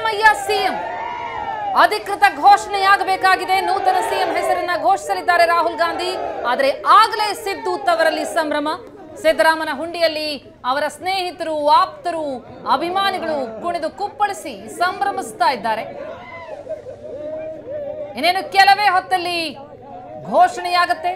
Siddaramaiah CM ಅಧಿಕೃತ ಘೋಷಣೆಯಾಗಬೇಕಾಗಿದೆ ನೂತನ CM ಹೆಸರನ್ನ ಘೋಷಿಸಲಿದ್ದಾರೆ ರಾಹುಲ್ ಗಾಂಧಿ ಆದರೆ ಆಗಲೇ ಸಿದ್ದು ತವರಲ್ಲಿ ಸಂಭ್ರಮ ಸಿದ್ದರಾಮನ ಹುಂಡಿಯಲ್ಲಿ ಅವರ ಸ್ನೇಹಿತರು ಆಪ್ತರು ಅಭಿಮಾನಿಗಳು ಕುಣಿದು ಕುಪ್ಪಳಿಸಿ ಸಂಭ್ರಮಿಸ್ತಾ ಇದ್ದಾರೆ ಇನ್ನೇನು ಕೆಲವೇ ಹೊತ್ತಲ್ಲಿ ಘೋಷಣೆಯಾಗತ್ತೆ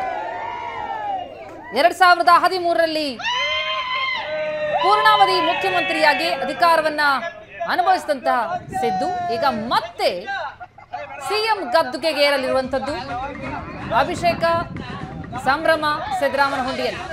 ಎರಡ್ ಸಾವಿರದ ಹದಿಮೂರರಲ್ಲಿ ಪೂರ್ಣಾವಧಿ ಮುಖ್ಯಮಂತ್ರಿಯಾಗಿ ಅಧಿಕಾರವನ್ನ ಅನುಭವಿಸಿದಂತಹ ಸಿದ್ದು ಈಗ ಮತ್ತೆ ಸಿಎಂ ಗದ್ದುಗೆಗೆ ಏರಲಿರುವಂಥದ್ದು ಅಭಿಷೇಕ ಸಂಭ್ರಮ ಸಿದ್ದರಾಮನ ಹುಂಡಿಯಲ್ಲಿ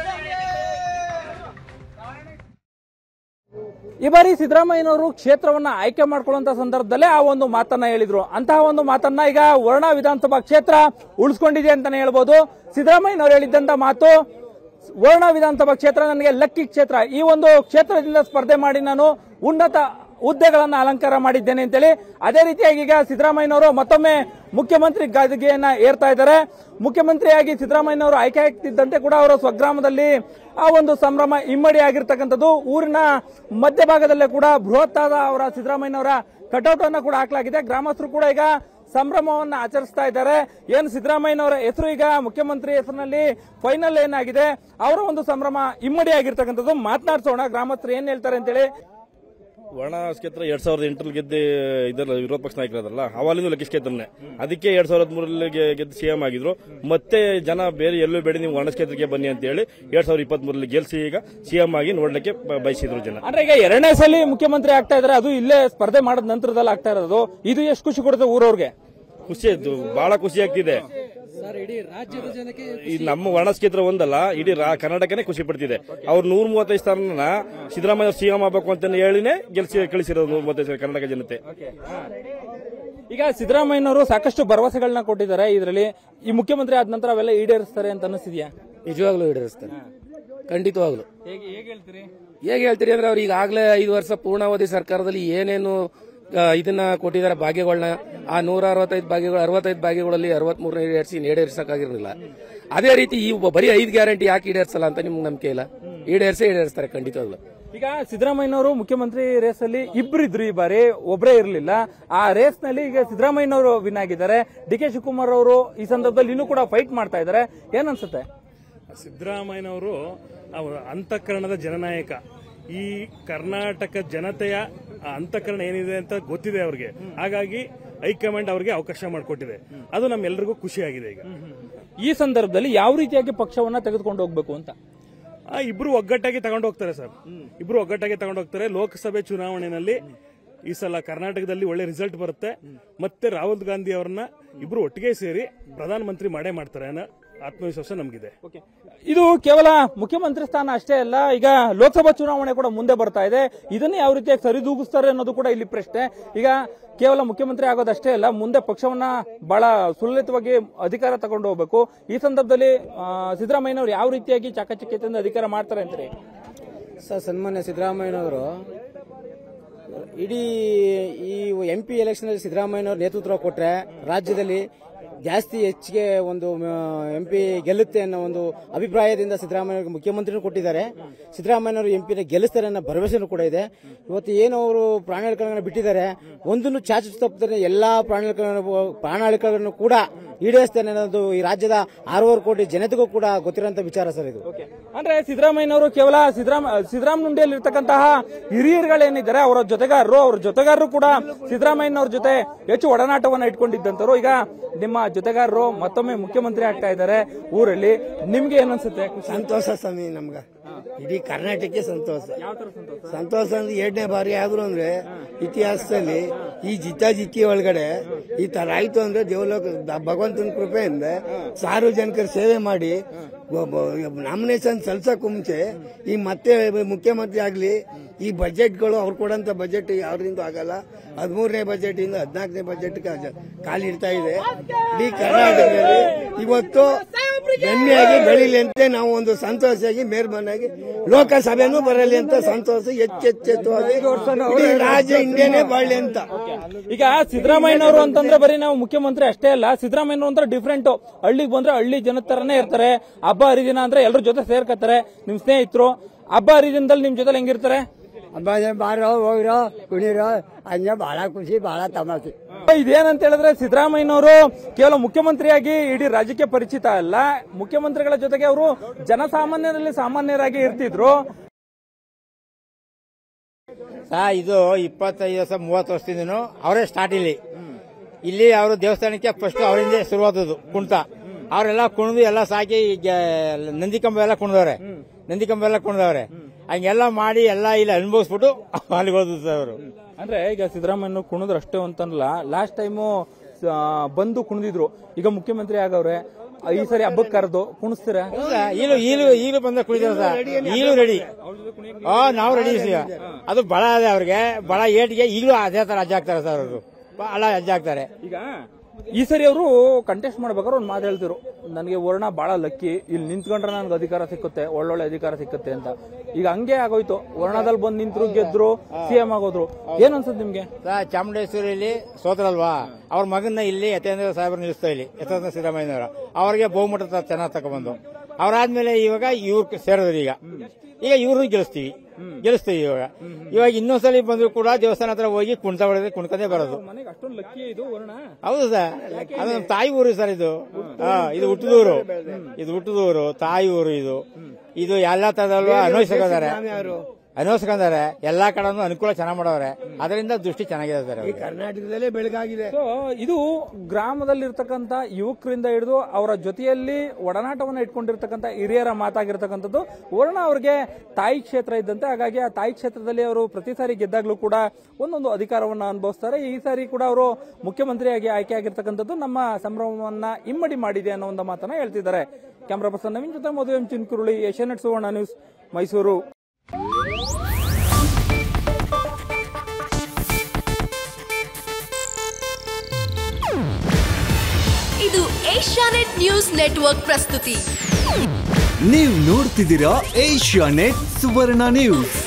ಈ ಬಾರಿ ಸಿದ್ದರಾಮಯ್ಯನವರು ಕ್ಷೇತ್ರವನ್ನ ಆಯ್ಕೆ ಮಾಡ್ಕೊಳ್ಳುವಂತ ಸಂದರ್ಭದಲ್ಲೇ ಆ ಒಂದು ಮಾತನ್ನ ಹೇಳಿದ್ರು ಅಂತಹ ಒಂದು ಮಾತನ್ನ ಈಗ ವರ್ಣ ವಿಧಾನಸಭಾ ಕ್ಷೇತ್ರ ಉಳಿಸ್ಕೊಂಡಿದೆ ಅಂತಾನೆ ಹೇಳ್ಬೋದು ಸಿದ್ದರಾಮಯ್ಯನವರು ಹೇಳಿದ್ದಂತ ಮಾತು ವರ್ಣ ವಿಧಾನಸಭಾ ಕ್ಷೇತ್ರ ನನಗೆ ಲಕ್ಕಿ ಕ್ಷೇತ್ರ ಈ ಒಂದು ಕ್ಷೇತ್ರದಿಂದ ಸ್ಪರ್ಧೆ ಮಾಡಿ ನಾನು ಉನ್ನತ ಹುದ್ದೆಗಳನ್ನ ಅಲಂಕಾರ ಮಾಡಿದ್ದೇನೆ ಅಂತೇಳಿ ಅದೇ ರೀತಿಯಾಗಿ ಈಗ ಸಿದ್ದರಾಮಯ್ಯನವರು ಮತ್ತೊಮ್ಮೆ ಮುಖ್ಯಮಂತ್ರಿ ಗದ್ದುಗೆಯನ್ನ ಏರ್ತಾ ಇದ್ದಾರೆ ಮುಖ್ಯಮಂತ್ರಿಯಾಗಿ ಸಿದ್ದರಾಮಯ್ಯನವರು ಆಯ್ಕೆ ಆಗ್ತಿದ್ದಂತೆ ಕೂಡ ಅವರ ಸ್ವಗ್ರಾಮದಲ್ಲಿ ಆ ಒಂದು ಸಂಭ್ರಮ ಇಮ್ಮಡಿ ಆಗಿರ್ತಕ್ಕಂಥದ್ದು ಊರಿನ ಮಧ್ಯಭಾಗದಲ್ಲೇ ಕೂಡ ಬೃಹತ್ತಾದ ಅವರ ಸಿದ್ದರಾಮಯ್ಯನವರ ಕಟೌಟ್ ಅನ್ನ ಕೂಡ ಹಾಕಲಾಗಿದೆ ಗ್ರಾಮಸ್ಥರು ಕೂಡ ಈಗ ಸಂಭ್ರಮವನ್ನ ಆಚರಿಸ್ತಾ ಇದ್ದಾರೆ ಏನು ಸಿದ್ದರಾಮಯ್ಯನವರ ಹೆಸರು ಈಗ ಮುಖ್ಯಮಂತ್ರಿ ಹೆಸರಿನಲ್ಲಿ ಫೈನಲ್ ಏನಾಗಿದೆ ಅವರ ಒಂದು ಸಂಭ್ರಮ ಇಮ್ಮಡಿ ಆಗಿರ್ತಕ್ಕಂಥದ್ದು ಮಾತನಾಡಿಸೋಣ ಗ್ರಾಮಸ್ಥರು ಏನ್ ಹೇಳ್ತಾರೆ ಅಂತೇಳಿ ವರ್ಣ ಕ್ಷೇತ್ರ ಎರಡ್ ಸಾವಿರದ ಎಂಟರಲ್ಲಿ ಗೆದ್ದು ಇದರ ವಿರೋಧ ಪಕ್ಷ ನಾಯಕರಾದ್ರಲ್ಲ ಅವಾಲಿಂದ ಲಕ್ಕಿ ಕ್ಷೇತ್ರನೇ ಅದಕ್ಕೆ ಎರಡ್ ಸಾವಿರದ ಮೂರರಲ್ಲಿ ಗೆದ್ದು ಸಿಎಂ ಆಗಿದ್ರು ಮತ್ತೆ ಜನ ಬೇರೆ ಎಲ್ಲೂ ಬೇಡಿ ನೀವು ವರ್ಣ ಕ್ಷೇತ್ರಕ್ಕೆ ಬನ್ನಿ ಅಂತ ಹೇಳಿ ಎರಡ್ ಸಾವಿರದ ಇಪ್ಪತ್ತ್ ಮೂರರಲ್ಲಿ ಗೆಲ್ಸಿ ಈಗ ಸಿಎಂ ಆಗಿ ನೋಡ್ಲಿಕ್ಕೆ ಬ- ಬಯಸಿದ್ರು ಜನ ಅಂದ್ರೆ ಈಗ ಎರಡನೇ ಸಲ ಮುಖ್ಯಮಂತ್ರಿ ಆಗ್ತಾ ಇದಾರೆ ಅದು ಇಲ್ಲೇ ಸ್ಪರ್ಧೆ ಮಾಡಿದ ನಂತರದಲ್ಲಿ ಆಗ್ತಾ ಇರೋದು ಇದು ಎಷ್ಟು ಖುಷಿ ಕೊಡುತ್ತೆ ಊರವ್ರಿಗೆ ಖುಷಿ ಆಯ್ತು ಬಹಳ ಖುಷಿ ಆಗ್ತಿದೆ ಈ ನಮ್ಮ ವರ್ಣ ಕ್ಷೇತ್ರ ಒಂದಲ್ಲ ಇಡೀ ರಾ- ಕರ್ನಾಟಕನೇ ಖುಷಿ ಪಡ್ತಿದೆ ಅವ್ರು ನೂರ ಮೂವತ್ತೈದು ಸ್ಥಾನನ ಸಿದ್ದರಾಮಯ್ಯ ಸಿಎಂ ಆಗ್ಬೇಕು ಅಂತ ಹೇಳಿನೇ ಗೆಲ್ಸಿ ಕಳಿಸಿರೋದು ನೂರ ಮೂವತ್ತೈದು ಸಾವಿರ ಕರ್ನಾಟಕ ಜನತೆ ಈಗ ಸಿದ್ದರಾಮಯ್ಯನವರು ಸಾಕಷ್ಟು ಭರವಸೆಗಳನ್ನ ಕೊಟ್ಟಿದ್ದಾರೆ ಇದರಲ್ಲಿ ಈ ಮುಖ್ಯಮಂತ್ರಿ ಆದ ನಂತರ ಅವೆಲ್ಲ ಈಡೇರಿಸ್ತಾರೆ ಅಂತ ಅನಿಸಿದ್ಯಾ ನಿಜವಾಗ್ಲೂ ಈಡೇರಿಸ್ತಾರೆ ಖಂಡಿತವಾಗ್ಲು ಹೇಗೆ ಹೇಗೆ ಹೇಳ್ತೀರಿ ಹೇಗೆ ಹೇಳ್ತೀರಿ ಅಂದ್ರೆ ಅವ್ರು ಈಗಾಗಲೇ ಐದು ವರ್ಷ ಪೂರ್ಣಾವಧಿ ಸರ್ಕಾರದಲ್ಲಿ ಏನೇನು ಆ, ಇದನ್ನ ಕೊಟ್ಟಿದ್ದಾರೆ ಭಾಗ್ಯಗಳನ್ನ ಆ ನೂರ ಅರವತ್ತೈದು ಭಾಗ್ಯಗಳು ಅರವತ್ತೈದು ಭಾಗ್ಯಗಳಲ್ಲಿ ಅರವತ್ಮೂರನೇ ಈಡೇರಿಸಿ ಈಡೇರಿಸಕ್ಕಾಗಿರಲಿಲ್ಲ ಅದೇ ರೀತಿ ಈ ಒಬ್ಬ ಬರೀ ಐದು ಗ್ಯಾರಂಟಿ ಯಾಕೆ ಈಡೇರಿಸಲ್ಲ ಅಂತ ನಿಮ್ಗೆ ನಂಬಿಕೆ ಇಲ್ಲ ಈಡೇರಿಸೇ ಈಡೇರಿಸ್ತಾರೆ ಖಂಡಿತವಾಗ್ಲು ಈಗ ಸಿದ್ದರಾಮಯ್ಯನವರು ಮುಖ್ಯಮಂತ್ರಿ ರೇಸ್ ಅಲ್ಲಿ ಇಬ್ರು ಇದ್ರು ಈ ಬಾರಿ ಒಬ್ಬರೇ ಇರಲಿಲ್ಲ ಆ ರೇಸ್ ನಲ್ಲಿ ಈಗ ಸಿದ್ದರಾಮಯ್ಯನವರು ವಿನ್ ಆಗಿದ್ದಾರೆ ಡಿ ಕೆ ಶಿವಕುಮಾರ್ ಅವರು ಈ ಸಂದರ್ಭದಲ್ಲಿ ಇನ್ನೂ ಕೂಡ ಫೈಟ್ ಮಾಡ್ತಾ ಇದ್ದಾರೆ ಏನ್ ಅನ್ಸುತ್ತೆ ಸಿದ್ದರಾಮಯ್ಯನವರು ಅವರ ಅಂತಃಕರಣದ ಜನನಾಯಕ ಈ ಕರ್ನಾಟಕ ಜನತೆಯ ಆ ಅಂತಃಕರಣ ಏನಿದೆ ಅಂತ ಗೊತ್ತಿದೆ ಅವ್ರಿಗೆ ಹಾಗಾಗಿ ಹೈಕಮಾಂಡ್ ಅವ್ರಿಗೆ ಅವಕಾಶ ಮಾಡಿಕೊಟ್ಟಿದೆ ಅದು ನಮ್ಮೆಲ್ಲರಿಗೂ ಖುಷಿಯಾಗಿದೆ ಈಗ ಈ ಸಂದರ್ಭದಲ್ಲಿ ಯಾವ ರೀತಿಯಾಗಿ ಪಕ್ಷವನ್ನ ತೆಗೆದುಕೊಂಡು ಹೋಗ್ಬೇಕು ಅಂತ ಆ ಇಬ್ರು ಒಗ್ಗಟ್ಟಾಗಿ ತಗೊಂಡು ಹೋಗ್ತಾರೆ ಸರ್ ಇಬ್ರು ಒಗ್ಗಟ್ಟಾಗಿ ತಗೊಂಡು ಹೋಗ್ತಾರೆ ಲೋಕಸಭೆ ಚುನಾವಣೆಯಲ್ಲಿ ಈ ಸಲ ಕರ್ನಾಟಕದಲ್ಲಿ ಒಳ್ಳೆ ರಿಸಲ್ಟ್ ಬರುತ್ತೆ ಮತ್ತೆ ರಾಹುಲ್ ಗಾಂಧಿ ಅವರನ್ನ ಇಬ್ರು ಒಟ್ಟಿಗೆ ಸೇರಿ ಪ್ರಧಾನಮಂತ್ರಿ ಮಾಡೇ ಮಾಡ್ತಾರೆ ಅನ್ನೋ ಆತ್ಮವಿಶ್ವಾಸ ನಮಗಿದೆ ಇದು ಕೇವಲ ಮುಖ್ಯಮಂತ್ರಿ ಸ್ಥಾನ ಅಷ್ಟೇ ಅಲ್ಲ ಈಗ ಲೋಕಸಭಾ ಚುನಾವಣೆ ಕೂಡ ಮುಂದೆ ಬರ್ತಾ ಇದೆ ಇದನ್ನ ಯಾವ ರೀತಿಯಾಗಿ ಸರಿದೂಗಿಸ್ತಾರೆ ಅನ್ನೋದು ಕೂಡ ಇಲ್ಲಿ ಪ್ರಶ್ನೆ ಈಗ ಕೇವಲ ಮುಖ್ಯಮಂತ್ರಿ ಆಗೋದಷ್ಟೇ ಅಲ್ಲ ಮುಂದೆ ಪಕ್ಷವನ್ನ ಬಹಳ ಸುಲಲಿತವಾಗಿ ಅಧಿಕಾರ ತಗೊಂಡು ಹೋಗ್ಬೇಕು ಈ ಸಂದರ್ಭದಲ್ಲಿ ಆ, ಸಿದ್ದರಾಮಯ್ಯನವರು ಯಾವ ರೀತಿಯಾಗಿ ಚಾಕಚಕ್ಯತೆಯಿಂದ ಅಧಿಕಾರ ಮಾಡ್ತಾರೆ ಅಂತಾರೆ ಸರ್ ಸನ್ಮಾನ್ಯ ಸಿದ್ದರಾಮಯ್ಯನವರು ಇಡೀ ಈ ಎಂ ಪಿ ಎಲೆಕ್ಷನ್ ಸಿದ್ದರಾಮಯ್ಯನವರು ನೇತೃತ್ವ ಕೊಟ್ರೆ ರಾಜ್ಯದಲ್ಲಿ ಜಾಸ್ತಿ ಹೆಚ್ಚಿಗೆ ಒಂದು ಎಂ ಪಿ ಗೆಲ್ಲುತ್ತೆ ಅನ್ನೋ ಒಂದು ಅಭಿಪ್ರಾಯದಿಂದ ಸಿದ್ದರಾಮಯ್ಯ ಮುಖ್ಯಮಂತ್ರಿನೂ ಕೊಟ್ಟಿದ್ದಾರೆ ಸಿದ್ದರಾಮಯ್ಯನವರು ಎಂ ಪಿನ ಗೆಲ್ಲಿಸ್ತಾರೆ ಅನ್ನೋ ಭರವಸೆನೂ ಕೂಡ ಇದೆ ಇವತ್ತು ಏನು ಅವರು ಪ್ರಾಣಾಳಿಕೆಗಳನ್ನ ಬಿಟ್ಟಿದ್ದಾರೆ ಒಂದನ್ನು ಚಾಚು ತಪ್ಪದೆ ಎಲ್ಲಾ ಪ್ರಾಣಾಳಿಕೆಗಳನ್ನು ಪ್ರಾಣಾಳಿಕೆಗಳನ್ನು ಕೂಡ ಈಡೇರಿಸ್ತೇನೆ ಅನ್ನೋದು ಈ ರಾಜ್ಯದ ಆರೂವರೆ ಕೋಟಿ ಜನತೆಗೂ ಕೂಡ ಗೊತ್ತಿರೋಂಥ ವಿಚಾರ ಸರ್ ಇದು ಅಂದ್ರೆ ಸಿದ್ದರಾಮಯ್ಯನವರು ಕೇವಲ ಸಿದ್ದರಾಮ ಸಿದ್ದರಾಮನುಂಡಿಯಲ್ಲಿ ಇರ್ತಕ್ಕಂತಹ ಹಿರಿಯರುಗಳೇನಿದ್ದಾರೆ ಅವರ ಜೊತೆಗಾರರು ಅವರ ಜೊತೆಗಾರರು ಕೂಡ ಸಿದ್ದರಾಮಯ್ಯನವ್ರ ಜೊತೆ ಹೆಚ್ಚು ಒಡನಾಟವನ್ನ ಇಟ್ಕೊಂಡಿದ್ದಂತರು ಈಗ ನಿಮ್ಮ ಜೊತೆಗಾರರು ಮತ್ತೊಮ್ಮೆ ಮುಖ್ಯಮಂತ್ರಿ ಆಗ್ತಾ ಇದ್ದಾರೆ ಊರಲ್ಲಿ ನಿಮ್ಗೆ ಏನನ್ಸುತ್ತೆ ಖುಷಿ ಸಂತೋಷ ಸ್ವಾಮಿ ನಮ್ಗ ಇಡೀ ಕರ್ನಾಟಕಕ್ಕೆ ಸಂತೋಷ ಸಂತೋಷ ಅಂದ್ರೆ ಎರಡನೇ ಬಾರಿ ಆದ್ರು ಅಂದ್ರೆ ಇತಿಹಾಸದಲ್ಲಿ ಈ ಜಿದ್ದಾಜಿತ್ತಿ ಒಳಗಡೆ ಈ ತರ ಆಯ್ತು ಅಂದ್ರೆ ದೇವಲೋಕ ಭಗವಂತನ ಕೃಪೆಯಿಂದ ಸಾರ್ವಜನಿಕರ ಸೇವೆ ಮಾಡಿ ನಾಮಿನೇಷನ್ ಸಲ್ಸಕ್ಕೂ ಮುಂಚೆ ಈ ಮತ್ತೆ ಮುಖ್ಯಮಂತ್ರಿ ಆಗ್ಲಿ ಈ ಬಜೆಟ್ಗಳು ಅವ್ರು ಕೊಡಂತ ಬಜೆಟ್ ಯಾವ್ದ್ರಿಂದ ಆಗಲ್ಲ ಹದಿಮೂರನೇ ಬಜೆಟ್ ಇಂದ ಹದಿನಾಲ್ಕನೇ ಬಜೆಟ್ ಕಾಲಿಡ್ತಾ ಇದೆ ಇಡೀ ಕರ್ನಾಟಕದಲ್ಲಿ ಇವತ್ತು ಹೆಮ್ಮೆಯಾಗಿ ಬೆಳೀಲಿ ಅಂತ ನಾವು ಒಂದು ಸಂತೋಷವಾಗಿ ಮೇಲ್ಮನಾಗಿ ಲೋಕಸಭೆನೂ ಬರಲಿ ಅಂತ ಸಂತೋಷ ಹೆಚ್ಚೆಚ್ಚೆತ್ತುವಾಗಿ ಇಡೀ ರಾಜ್ಯ ಇಂಡಿಯಾನೇ ಬಾಳ್ಲಿ ಅಂತ ಈಗ ಸಿದ್ದರಾಮಯ್ಯನವರು ಅಂತಂದ್ರೆ ಬರೀ ನಾವು ಮುಖ್ಯಮಂತ್ರಿ ಅಷ್ಟೇ ಅಲ್ಲ ಸಿದ್ದರಾಮಯ್ಯನವರು ಅಂದ್ರೆ ಡಿಫ್ರೆಂಟ್ ಹಳ್ಳಿಗೆ ಬಂದ್ರೆ ಹಳ್ಳಿ ಜನ ತರನೇ ಇರ್ತಾರೆ ಹಬ್ಬ ಹರಿದಿನ ಅಂದ್ರೆ ಎಲ್ಲರ ಜೊತೆ ಸೇರ್ಕತ್ತಾರೆ ನಿಮ್ ಸ್ನೇಹಿತರು ಹಬ್ಬ ಹರಿದಿನದಲ್ಲಿ ನಿಮ್ ಜೊತೆ ಹೆಂಗಿರ್ತಾರೆ ಆಮೇಲೆ ಬಾರೋ ಹೋಗಿರೋ ಕುಣಿರೋ ಹಂಗೆ ಬಹಳ ಖುಷಿ ಬಹಳ ತಮಾಷೆ ಇದೇನಂತ ಹೇಳಿದ್ರೆ ಸಿದ್ದರಾಮಯ್ಯನವರು ಕೇವಲ ಮುಖ್ಯಮಂತ್ರಿಯಾಗಿ ಇಡೀ ರಾಜ್ಯಕ್ಕೆ ಪರಿಚಿತ ಅಲ್ಲ ಮುಖ್ಯಮಂತ್ರಿಗಳ ಜೊತೆಗೆ ಅವರು ಜನಸಾಮಾನ್ಯರಲ್ಲಿ ಸಾಮಾನ್ಯರಾಗಿ ಇರ್ತಿದ್ರು ಸಾ ಇದು ಇಪ್ಪತ್ತೈದು ವರ್ಷ ಮೂವತ್ತು ವರ್ಷದಿಂದನು ಅವರೇ ಸ್ಟಾರ್ಟ್ ಇಲ್ಲಿ ಇಲ್ಲಿ ಅವರು ದೇವಸ್ಥಾನಕ್ಕೆ ಫಸ್ಟ್ ಅವರಿಂದ ಶುರುವಾದದ್ದು ಕುಣಿತ ಅವರೆಲ್ಲ ಕುಣಿದು ಎಲ್ಲ ಸಾಕಿ ಈಗ ನಂದಿಕಂಬ ಎಲ್ಲ ಕುಣಿದವ್ರೆ ನಂದಿಕಂಬ ಎಲ್ಲ ಕುಣಿದವ್ರೆ ಹಂಗೆಲ್ಲ ಮಾಡಿ ಎಲ್ಲ ಇಲ್ಲಿ ಅನುಭವಿಸ್ಬಿಟ್ಟು ಅಲ್ಲಿಗೆ ಹೋದ್ರು ಸರ್ ಅವರು ಅಂದ್ರೆ ಈಗ ಸಿದ್ದರಾಮಯ್ಯ ಕುಣಿದ್ರು ಅಷ್ಟೇ ಅಂತಲ್ಲ ಲಾಸ್ಟ್ ಟೈಮು ಬಂದು ಕುಣಿದಿದ್ರು ಈಗ ಮುಖ್ಯಮಂತ್ರಿ ಆಗವ್ರೆ ಈ ಸರಿ ಹಬ್ಬಕ್ಕೆ ಕರೆದು ಕುಣಿಸ್ತೀರಾ ಈಗಲೂ ಈಗಲೂ ಈಗಲೂ ಬಂದ ಕುಳಿತಾರೆ ಸರ್ ಈಗಲೂ ರೆಡಿ ಆ ನಾವು ರೆಡಿ ಈಗ ಅದು ಬಳ ಇದೆ ಅವ್ರಿಗೆ ಬಳ ಏಟಿಗೆ ಈಗಲೂ ಅದೇ ತರ ಅಜ್ಜ ಆಗ್ತಾರೆ ಸರ್ ಅವರು ಬಹಳ ಅಜ್ಜ ಆಗ್ತಾರೆ ಈಗ ಈ ಸರಿ ಅವರು ಕಂಟೆಸ್ಟ್ ಮಾಡ್ಬೇಕಾದ್ರೆ ಒಂದು ಮಾತು ಹೇಳ್ತಿರು ನನಗೆ ವರ್ಣ ಬಹಳ ಲಕ್ಕಿ ಇಲ್ಲಿ ನಿಂತ್ಕೊಂಡ್ರೆ ನನಗೆ ಅಧಿಕಾರ ಸಿಕ್ಕುತ್ತೆ ಒಳ್ಳೊಳ್ಳೆ ಅಧಿಕಾರ ಸಿಕ್ಕುತ್ತೆ ಅಂತ ಈಗ ಹಂಗೆ ಆಗೋಯ್ತು ವರ್ಣದಲ್ಲಿ ಬಂದು ನಿಂತ್ರು ಗೆದ್ರು ಸಿಎಂ ಆಗೋದ್ರು ಏನ್ ಅನ್ಸುತ್ತೆ ನಿಮ್ಗೆ ಸರ್ ಚಾಮುಂಡೇಶ್ವರಿಯಲ್ಲಿ ಸೋತ್ರಲ್ವಾ ಅವ್ರ ಮಗನ್ನ ಇಲ್ಲಿ ಯತೇಂದ್ರ ಸಾಹೇಬ್ರು ನಿಲ್ಲಿಸ್ತಾ ಇಲ್ಲಿ ಯತೇಂದ್ರ ಸಿದ್ದರಾಮಯ್ಯನವರ ಅವ್ರಿಗೆ ಬಹುಮತ ಚೆನ್ನಾಗಿ ತಗೊಂಡ್ಬಂದು ಅವರಾದ್ಮೇಲೆ ಇವಾಗ ಇವ್ರು ಸೇರಿದ್ರು ಈಗ ಈಗ ಇವ್ರನ್ನ ಗೆಲ್ಲಿಸ್ತೀವಿ ಗೆಲ್ಲಿಸ್ತೀವಿ ಇವಾಗ ಇವಾಗ ಇನ್ನೊಂದ್ಸಲಿ ಬಂದ್ರು ಕೂಡ ದೇವಸ್ಥಾನ ಹತ್ರ ಹೋಗಿ ಕುಣ್ತಾ ಹೊಡೆದ್ರೆ ಕುಣ್ಕಂದೇ ಬರೋದು ಮನೆಗೆ ಅಷ್ಟೊಂದು ಲಕ್ಕಿ ಇದು ವರ್ಣ ಹೌದು ಸರ್ ಅದು ನಮ್ಮ ತಾಯಿ ಊರು ಸರ್ ಇದು ಹಾ ಇದು ಹುಟ್ಟದೂರು ಇದು ಹುಟ್ಟದೂರು ತಾಯಿ ಊರು ಇದು ಇದು ಎಲ್ಲಾ ತರದಲ್ಲೂ ಅನ್ವಯಿಸ್ಕೊಂಡಿದ್ದಾರೆ ಅನ್ವಯಿಸ್ಕೊಂಡಿದ್ದಾರೆ ಎಲ್ಲಾ ಕಡೆನೂ ಅನುಕೂಲ ಚೆನ್ನಾಗಿ ಮಾಡವ್ರೆ ಅದರಿಂದ ದೃಷ್ಟಿ ಚೆನ್ನಾಗಿದೆ ಸರ್ ಅವ್ರಿಗೆ. ಕರ್ನಾಟಕದಲ್ಲೇ ಬೆಳಗಾಗಿದೆ ಸೊ ಇದು ಗ್ರಾಮದಲ್ಲಿರ್ತಕ್ಕಂಥ ಯುವಕರಿಂದ ಹಿಡಿದು ಅವರ ಜೊತೆಯಲ್ಲಿ ಒಡನಾಟವನ್ನು ಇಟ್ಕೊಂಡಿರ್ತಕ್ಕಂಥ ಹಿರಿಯರ ಮಾತಾಗಿರ್ತಕ್ಕಂಥದ್ದು ವರ್ಣ ಅವ್ರಿಗೆ ತಾಯಿ ಕ್ಷೇತ್ರ ಇದ್ದಂತೆ ಹಾಗಾಗಿ ಆ ತಾಯಿ ಕ್ಷೇತ್ರದಲ್ಲಿ ಅವರು ಪ್ರತಿ ಸಾರಿ ಗೆದ್ದಾಗ್ಲೂ ಕೂಡ ಒಂದೊಂದು ಅಧಿಕಾರವನ್ನು ಅನುಭವಿಸ್ತಾರೆ ಈ ಸಾರಿ ಕೂಡ ಅವರು ಮುಖ್ಯಮಂತ್ರಿಯಾಗಿ ಆಯ್ಕೆ ಆಗಿರ್ತಕ್ಕಂಥದ್ದು ನಮ್ಮ ಸಂಭ್ರಮವನ್ನ ಇಮ್ಮಡಿ ಮಾಡಿದೆ ಅನ್ನೋ ಒಂದು ಮಾತನ್ನ ಹೇಳ್ತಿದ್ದಾರೆ ಕ್ಯಾಮ್ರಾ ಪರ್ಸನ್ ನವೀನ್ ಜೊತೆ ಮಧು ಎಂ ಚಿನ್ಕುರುಳಿ ಏಷ್ಯಾನೆಟ್ ಸುವರ್ಣ ನ್ಯೂಸ್ ಮೈಸೂರು ಇದು ಏಷ್ಯಾನೆಟ್ ನ್ಯೂಸ್ ನೆಟ್ವರ್ಕ್ ಪ್ರಸ್ತುತಿ ನೀವು ನೋಡ್ತಿದ್ದೀರಾ ಏಷ್ಯಾ ನೆಟ್ ಸುವರ್ಣ ನ್ಯೂಸ್